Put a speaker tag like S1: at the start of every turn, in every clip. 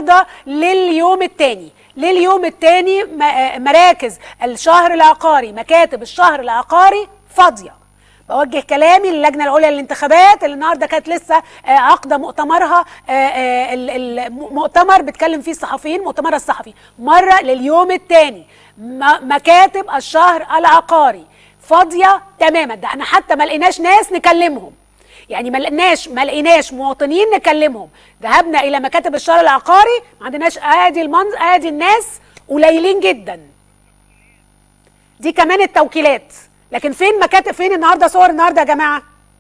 S1: النهارده لليوم الثاني لليوم الثاني مراكز الشهر العقاري مكاتب الشهر العقاري فاضيه بوجه كلامي للجنه العليا للانتخابات اللي النهارده كانت لسه آه، عقده مؤتمرها آه، آه، ال- المؤتمر بيتكلم فيه الصحفيين مؤتمر الصحفي مره لليوم الثاني مكاتب الشهر العقاري فاضيه تماما ده احنا حتى ما لقيناش ناس نكلمهم يعني ما لقيناش ما لقيناش مواطنين نكلمهم ذهبنا الى مكاتب الشهر العقاري ما عندناش ادي المنظر ادي الناس قليلين جدا دي كمان التوكيلات لكن فين مكاتب فين النهارده صور النهارده يا جماعه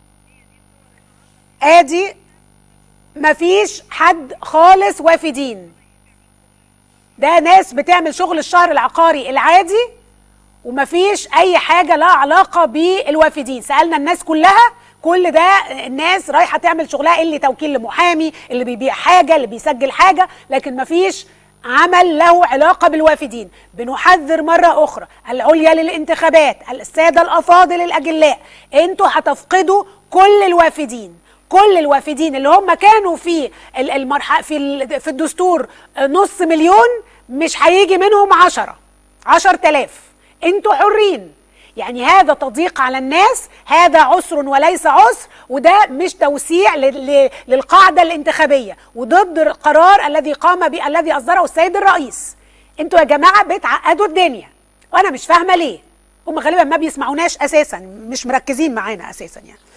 S1: ادي مفيش حد خالص وافدين ده ناس بتعمل شغل الشهر العقاري العادي ومفيش اي حاجه لها علاقه بالوافدين سالنا الناس كلها كل ده الناس رايحه تعمل شغلها اللي توكيل لمحامي اللي بيبيع حاجه اللي بيسجل حاجه لكن مفيش عمل له علاقة بالوافدين بنحذر مرة أخرى العليا للانتخابات السادة الأفاضل الأجلاء أنتوا هتفقدوا كل الوافدين كل الوافدين اللي هم كانوا في المرحلة في ال- في الدستور نص مليون مش هيجي منهم عشرة عشر تلاف انتوا حرين يعني هذا تضييق على الناس هذا عسر وليس عسر وده مش توسيع ل- ل- للقاعده الانتخابيه وضد القرار الذي قام به الذي اصدره السيد الرئيس انتوا يا جماعه بتعقدوا الدنيا وانا مش فاهمه ليه هم غالبا ما بيسمعوناش اساسا مش مركزين معانا اساسا يعني